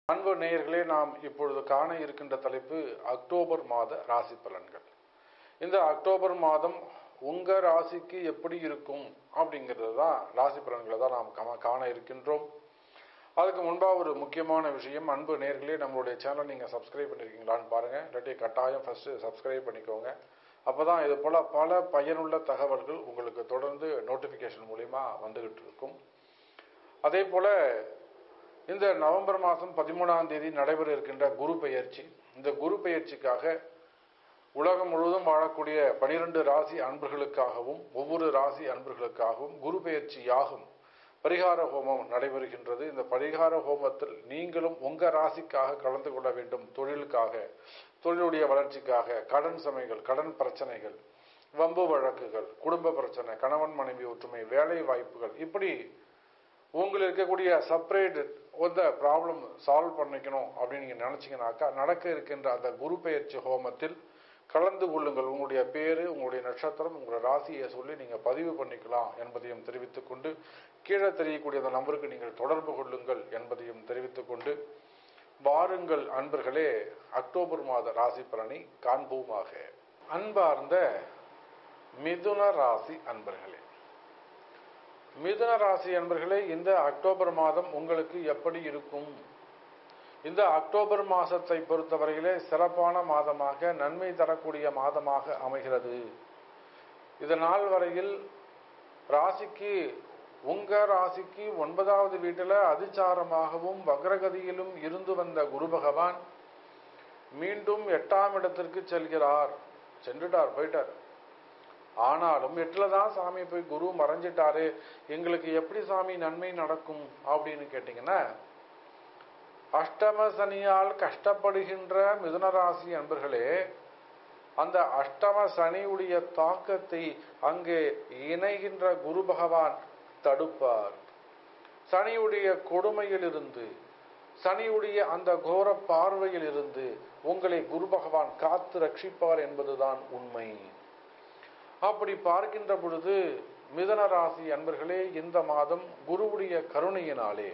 அன்பு நேயர்களே நாம் இப்பொழுது காண இருக்கின்ற தலைப்பு அக்டோபர் மாத ராசி பலன்கள் இந்த அக்டோபர் மாதம் உங்க ராசிக்கு எப்படி இருக்கும் அப்படிங்கிறது தான் ராசி பலன்களை தான் நாம் கா- காண இருக்கின்றோம் அதுக்கு முன்பாக ஒரு முக்கியமான விஷயம் அன்பு நேர்களே நம்மளுடைய சேனல் நீங்கள் சப்ஸ்கிரைப் பண்ணியிருக்கீங்களான்னு பாருங்கள் இல்லாட்டி கட்டாயம் ஃபஸ்ட்டு சப்ஸ்கிரைப் பண்ணிக்கோங்க அப்போ தான் இது போல் பல பயனுள்ள தகவல்கள் உங்களுக்கு தொடர்ந்து நோட்டிஃபிகேஷன் மூலிமா வந்துகிட்டு இருக்கும் அதே போல் இந்த நவம்பர் மாதம் பதிமூணாம் தேதி நடைபெற இருக்கின்ற குரு பெயர்ச்சி இந்த குரு பெயர்ச்சிக்காக உலகம் முழுவதும் வாழக்கூடிய பனிரெண்டு ராசி அன்பர்களுக்காகவும் ஒவ்வொரு ராசி அன்பர்களுக்காகவும் குரு பெயர்ச்சி யாகும் பரிகார ஹோமம் நடைபெறுகின்றது இந்த பரிகார ஹோமத்தில் நீங்களும் உங்க ராசிக்காக கலந்து கொள்ள வேண்டும் தொழிலுக்காக தொழிலுடைய வளர்ச்சிக்காக கடன் சுமைகள் கடன் பிரச்சனைகள் வம்பு வழக்குகள் குடும்ப பிரச்சனை கணவன் மனைவி ஒற்றுமை வேலை வாய்ப்புகள் இப்படி உங்களுக்கு இருக்கக்கூடிய செப்பரேட் அந்த ப்ராப்ளம் சால்வ் பண்ணிக்கணும் அப்படின்னு நீங்கள் நினச்சிங்கனாக்கா நடக்க இருக்கின்ற அந்த குரு பெயர்ச்சி ஹோமத்தில் கலந்து கொள்ளுங்கள் உங்களுடைய பேரு உங்களுடைய நட்சத்திரம் உங்களுடைய ராசியை சொல்லி நீங்கள் பதிவு பண்ணிக்கலாம் என்பதையும் தெரிவித்துக் கொண்டு கீழே தெரியக்கூடிய அந்த நம்பருக்கு நீங்கள் தொடர்பு கொள்ளுங்கள் என்பதையும் தெரிவித்துக் கொண்டு வாருங்கள் அன்பர்களே அக்டோபர் மாத ராசி பலனை காண்போமாக அன்பார்ந்த மிதுன ராசி அன்பர்களே மிதுன ராசி அன்பர்களே இந்த அக்டோபர் மாதம் உங்களுக்கு எப்படி இருக்கும் இந்த அக்டோபர் மாதத்தை பொறுத்தவரையிலே சிறப்பான மாதமாக நன்மை தரக்கூடிய மாதமாக அமைகிறது இது நாள் வரையில் ராசிக்கு உங்க ராசிக்கு ஒன்பதாவது வீட்டில் அதிச்சாரமாகவும் வக்ரகதியிலும் இருந்து வந்த குரு பகவான் மீண்டும் எட்டாம் இடத்திற்கு செல்கிறார் சென்றுட்டார் போயிட்டார் ஆனாலும் எட்டுல தான் சாமி போய் குரு மறைஞ்சிட்டாரு எங்களுக்கு எப்படி சாமி நன்மை நடக்கும் அப்படின்னு கேட்டீங்கன்னா அஷ்டம சனியால் கஷ்டப்படுகின்ற மிதுனராசி அன்பர்களே அந்த அஷ்டம சனியுடைய தாக்கத்தை அங்கே இணைகின்ற குரு பகவான் தடுப்பார் சனியுடைய கொடுமையிலிருந்து சனியுடைய அந்த கோர பார்வையில் இருந்து உங்களை குரு பகவான் காத்து ரட்சிப்பார் என்பதுதான் உண்மை அப்படி பார்க்கின்ற பொழுது மிதன ராசி அன்பர்களே இந்த மாதம் குருவுடைய கருணையினாலே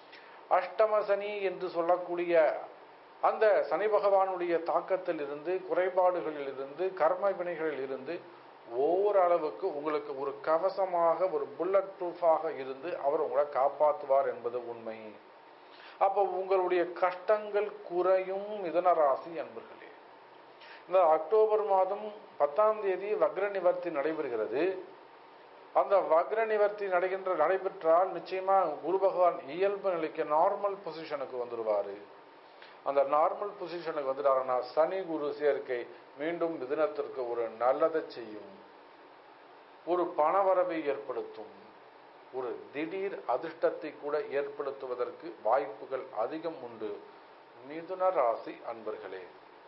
அஷ்டம சனி என்று சொல்லக்கூடிய அந்த சனி பகவானுடைய தாக்கத்தில் இருந்து குறைபாடுகளில் இருந்து கர்ம வினைகளில் இருந்து ஓரளவுக்கு உங்களுக்கு ஒரு கவசமாக ஒரு புல்லட் ப்ரூஃபாக இருந்து அவர் உங்களை காப்பாற்றுவார் என்பது உண்மை அப்போ உங்களுடைய கஷ்டங்கள் குறையும் மிதன ராசி அன்பர்களே இந்த அக்டோபர் மாதம் பத்தாம் தேதி வக்ர நிவர்த்தி நடைபெறுகிறது அந்த வக்ர நிவர்த்தி நடைகின்ற நடைபெற்றால் நிச்சயமா குரு பகவான் இயல்பு நிலைக்கு நார்மல் பொசிஷனுக்கு வந்துடுவாரு அந்த நார்மல் பொசிஷனுக்கு வந்துட்டாருன்னா சனி குரு சேர்க்கை மீண்டும் மிதுனத்திற்கு ஒரு நல்லதை செய்யும் ஒரு பணவரவை ஏற்படுத்தும் ஒரு திடீர் அதிர்ஷ்டத்தை கூட ஏற்படுத்துவதற்கு வாய்ப்புகள் அதிகம் உண்டு மிதுன ராசி அன்பர்களே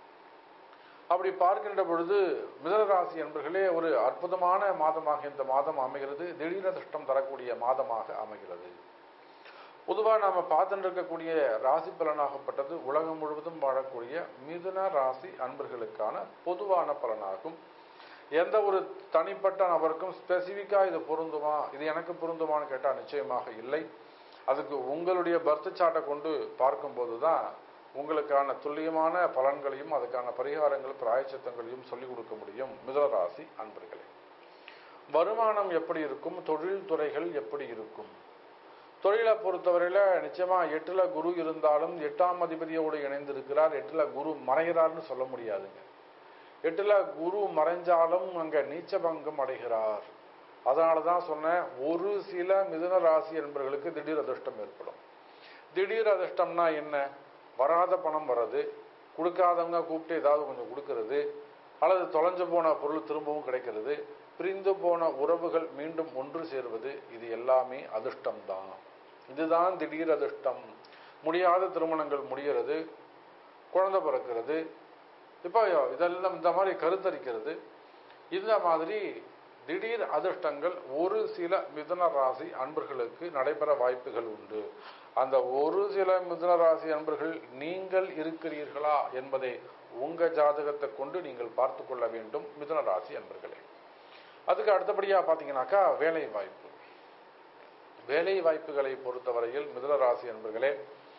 அப்படி பார்க்கின்ற பொழுது மிதன ராசி என்பர்களே ஒரு அற்புதமான மாதமாக இந்த மாதம் அமைகிறது திடீர் அதிர்ஷ்டம் தரக்கூடிய மாதமாக அமைகிறது பொதுவாக நாம் பார்த்துட்டு இருக்கக்கூடிய ராசி பலனாகப்பட்டது உலகம் முழுவதும் வாழக்கூடிய மிதுன ராசி அன்பர்களுக்கான பொதுவான பலனாகும் எந்த ஒரு தனிப்பட்ட நபருக்கும் ஸ்பெசிஃபிக்காக இது பொருந்துமா இது எனக்கு பொருந்துமான்னு கேட்டால் நிச்சயமாக இல்லை அதுக்கு உங்களுடைய பர்த் சாட்டை கொண்டு பார்க்கும்போது தான் உங்களுக்கான துல்லியமான பலன்களையும் அதுக்கான பரிகாரங்கள் பிராயச்சித்தங்களையும் சொல்லிக் கொடுக்க முடியும் மிதனராசி அன்பர்களே வருமானம் எப்படி இருக்கும் தொழில் துறைகள் எப்படி இருக்கும் தொழிலை பொறுத்தவரையில நிச்சயமா எட்டுல குரு இருந்தாலும் எட்டாம் அதிபதியோடு இணைந்திருக்கிறார் எட்டுல குரு மறைகிறார்னு சொல்ல முடியாதுங்க எட்டுல குரு மறைஞ்சாலும் அங்க நீச்சபங்கம் அடைகிறார் அதனால தான் சொன்னேன் ஒரு சில மிதுன ராசி என்பவர்களுக்கு திடீர் அதிர்ஷ்டம் ஏற்படும் திடீர் அதிர்ஷ்டம்னா என்ன வராத பணம் வர்றது கொடுக்காதவங்க கூப்பிட்டு ஏதாவது கொஞ்சம் கொடுக்கறது அல்லது தொலைஞ்சு போன பொருள் திரும்பவும் கிடைக்கிறது பிரிந்து போன உறவுகள் மீண்டும் ஒன்று சேர்வது இது எல்லாமே அதிர்ஷ்டம்தான் இதுதான் திடீர் அதிர்ஷ்டம் முடியாத திருமணங்கள் முடிகிறது குழந்தை பிறக்கிறது இப்போ இதெல்லாம் இந்த மாதிரி கருத்தரிக்கிறது இந்த மாதிரி திடீர் அதிர்ஷ்டங்கள் ஒரு சில மிதுன ராசி அன்பர்களுக்கு நடைபெற வாய்ப்புகள் உண்டு அந்த ஒரு சில மிதுன ராசி அன்பர்கள் நீங்கள் இருக்கிறீர்களா என்பதை உங்க ஜாதகத்தை கொண்டு நீங்கள் பார்த்து கொள்ள வேண்டும் மிதுன ராசி அன்பர்களே அதுக்கு அடுத்தபடியா பாத்தீங்கன்னாக்கா வேலை வாய்ப்பு வேலை வாய்ப்புகளை பொறுத்தவரையில் மிதுன ராசி அன்பர்களே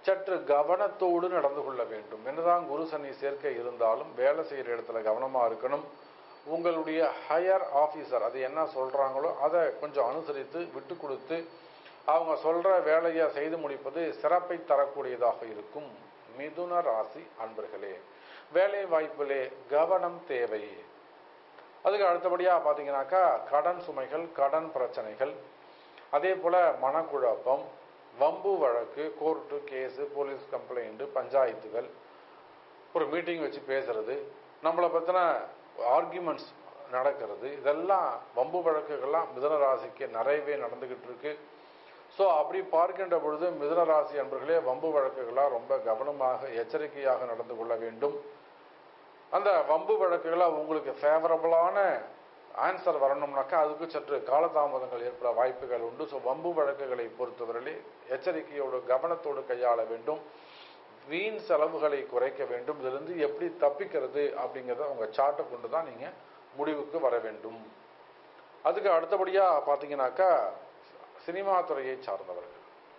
சற்று கவனத்தோடு நடந்து கொள்ள வேண்டும் என்னதான் குரு சனி சேர்க்கை இருந்தாலும் வேலை செய்கிற இடத்துல கவனமா இருக்கணும் உங்களுடைய ஹையர் ஆஃபீஸர் அது என்ன சொல்றாங்களோ அதை கொஞ்சம் அனுசரித்து விட்டு கொடுத்து அவங்க சொல்ற வேலையை செய்து முடிப்பது சிறப்பை தரக்கூடியதாக இருக்கும் மிதுன ராசி அன்பர்களே வேலை வாய்ப்பிலே கவனம் தேவை அதுக்கு அடுத்தபடியாக பார்த்தீங்கன்னாக்கா கடன் சுமைகள் கடன் பிரச்சனைகள் அதே போல் மனக்குழப்பம் வம்பு வழக்கு கோர்ட்டு கேஸு போலீஸ் கம்ப்ளைண்ட் பஞ்சாயத்துகள் ஒரு மீட்டிங் வச்சு பேசுறது நம்மளை பற்றின ஆர்கியூமெண்ட்ஸ் நடக்கிறது இதெல்லாம் வம்பு வழக்குகள்லாம் மிதன ராசிக்கு நிறையவே நடந்துகிட்டு இருக்கு ஸோ அப்படி பார்க்கின்ற பொழுது மிதன ராசி அன்பர்களே வம்பு வழக்குகளாக ரொம்ப கவனமாக எச்சரிக்கையாக நடந்து கொள்ள வேண்டும் அந்த வம்பு வழக்குகளை உங்களுக்கு ஃபேவரபுளான ஆன்சர் வரணும்னாக்கா அதுக்கு சற்று காலதாமதங்கள் ஏற்பட வாய்ப்புகள் உண்டு ஸோ வம்பு வழக்குகளை பொறுத்தவரையிலே எச்சரிக்கையோடு கவனத்தோடு கையாள வேண்டும் வீண் செலவுகளை குறைக்க வேண்டும் இதிலிருந்து எப்படி தப்பிக்கிறது அப்படிங்கிறத உங்க சார்ட்டை கொண்டு தான் நீங்க முடிவுக்கு வர வேண்டும் அதுக்கு அடுத்தபடியா பார்த்தீங்கன்னாக்கா சினிமா துறையை சார்ந்தவர்கள்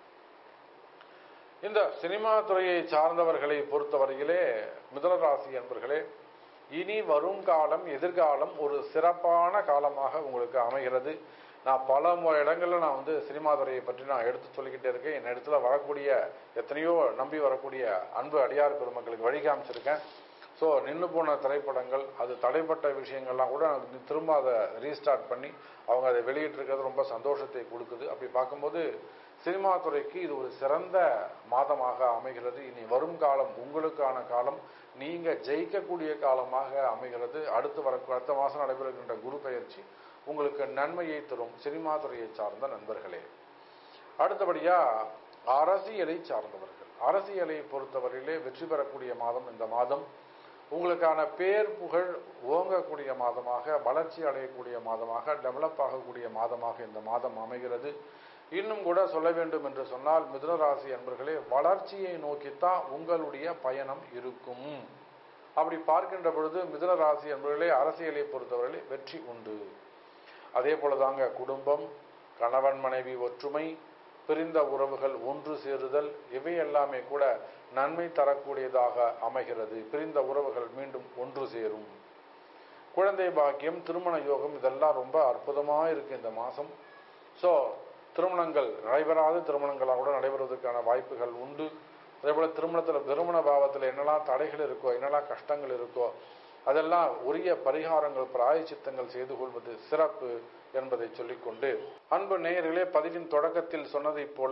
இந்த சினிமா துறையை சார்ந்தவர்களை பொறுத்தவரையிலே மிதனராசி என்பர்களே இனி வரும் காலம் எதிர்காலம் ஒரு சிறப்பான காலமாக உங்களுக்கு அமைகிறது நான் பல மு- இடங்கள்ல நான் வந்து சினிமா துறையை பற்றி நான் எடுத்து சொல்லிக்கிட்டே இருக்கேன் என் இடத்துல வரக்கூடிய எத்தனையோ நம்பி வரக்கூடிய அன்பு அடியார் பெருமக்களுக்கு வழி காமிச்சிருக்கேன் ஸோ நின்று போன திரைப்படங்கள் அது தடைப்பட்ட விஷயங்கள்லாம் கூட எனக்கு திரும்ப அதை ரீஸ்டார்ட் பண்ணி அவங்க அதை வெளியிட்டிருக்கிறது ரொம்ப சந்தோஷத்தை கொடுக்குது அப்படி பார்க்கும்போது சினிமா துறைக்கு இது ஒரு சிறந்த மாதமாக அமைகிறது இனி வரும் காலம் உங்களுக்கான காலம் நீங்க ஜெயிக்கக்கூடிய காலமாக அமைகிறது அடுத்து வர அடுத்த மாதம் நடைபெறுகின்ற குரு பெயர்ச்சி உங்களுக்கு நன்மையை தரும் சினிமா துறையை சார்ந்த நண்பர்களே அடுத்தபடியா அரசியலை சார்ந்தவர்கள் அரசியலை பொறுத்தவரையிலே வெற்றி பெறக்கூடிய மாதம் இந்த மாதம் உங்களுக்கான பேர் புகழ் ஓங்கக்கூடிய மாதமாக வளர்ச்சி அடையக்கூடிய மாதமாக டெவலப் ஆகக்கூடிய மாதமாக இந்த மாதம் அமைகிறது இன்னும் கூட சொல்ல வேண்டும் என்று சொன்னால் மிதுனராசி அன்பர்களே வளர்ச்சியை நோக்கித்தான் உங்களுடைய பயணம் இருக்கும் அப்படி பார்க்கின்ற பொழுது மிதுனராசி அன்பர்களே அரசியலை பொறுத்தவரையிலே வெற்றி உண்டு அதே போலதாங்க குடும்பம் கணவன் மனைவி ஒற்றுமை பிரிந்த உறவுகள் ஒன்று சேருதல் இவை எல்லாமே கூட நன்மை தரக்கூடியதாக அமைகிறது பிரிந்த உறவுகள் மீண்டும் ஒன்று சேரும் குழந்தை பாக்கியம் திருமண யோகம் இதெல்லாம் ரொம்ப அற்புதமா இருக்கு இந்த மாசம் ஸோ திருமணங்கள் நடைபெறாத திருமணங்களாக கூட நடைபெறுவதற்கான வாய்ப்புகள் உண்டு அதே போல திருமணத்துல திருமண பாவத்தில் என்னெல்லாம் தடைகள் இருக்கோ என்னெல்லாம் கஷ்டங்கள் இருக்கோ அதெல்லாம் உரிய பரிகாரங்கள் பிராயச்சித்தங்கள் செய்து கொள்வது சிறப்பு என்பதை சொல்லிக்கொண்டு அன்பு நேயர்களே பதிவின் தொடக்கத்தில் சொன்னதைப் போல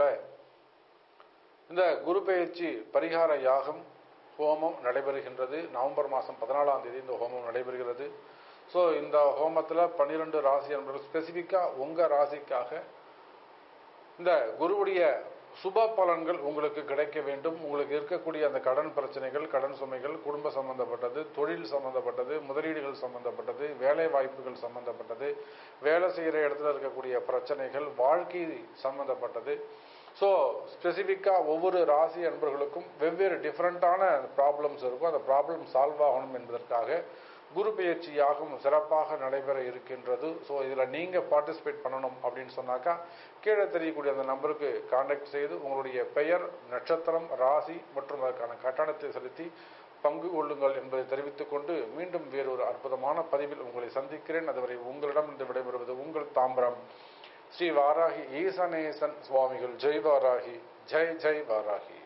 இந்த குரு பெயர்ச்சி பரிகார யாகம் ஹோமம் நடைபெறுகின்றது நவம்பர் மாதம் பதினாலாம் தேதி இந்த ஹோமம் நடைபெறுகிறது ஸோ இந்த ஹோமத்தில் பன்னிரெண்டு ராசி என்பது ஸ்பெசிஃபிக்காக உங்கள் ராசிக்காக இந்த குருவுடைய சுப பலன்கள் உங்களுக்கு கிடைக்க வேண்டும் உங்களுக்கு இருக்கக்கூடிய அந்த கடன் பிரச்சனைகள் கடன் சுமைகள் குடும்ப சம்பந்தப்பட்டது தொழில் சம்பந்தப்பட்டது முதலீடுகள் சம்பந்தப்பட்டது வேலை வாய்ப்புகள் சம்பந்தப்பட்டது வேலை செய்கிற இடத்துல இருக்கக்கூடிய பிரச்சனைகள் வாழ்க்கை சம்பந்தப்பட்டது ஸோ ஸ்பெசிஃபிக்காக ஒவ்வொரு ராசி அன்பர்களுக்கும் வெவ்வேறு டிஃப்ரெண்ட்டான ப்ராப்ளம்ஸ் இருக்கும் அந்த ப்ராப்ளம் சால்வ் ஆகணும் என்பதற்காக குரு பெயர்ச்சி யாகம் சிறப்பாக நடைபெற இருக்கின்றது ஸோ இதில் நீங்கள் பார்ட்டிசிபேட் பண்ணணும் அப்படின்னு சொன்னாக்கா கீழே தெரியக்கூடிய அந்த நம்பருக்கு காண்டாக்ட் செய்து உங்களுடைய பெயர் நட்சத்திரம் ராசி மற்றும் அதற்கான கட்டணத்தை செலுத்தி பங்கு கொள்ளுங்கள் என்பதை தெரிவித்துக் கொண்டு மீண்டும் வேறொரு அற்புதமான பதிவில் உங்களை சந்திக்கிறேன் அதுவரை உங்களிடம் இருந்து விடைபெறுவது உங்கள் தாம்பரம் ஸ்ரீ வாராகி ஈசனேசன் சுவாமிகள் ஜெய் வாராகி ஜெய் ஜெய் வாராகி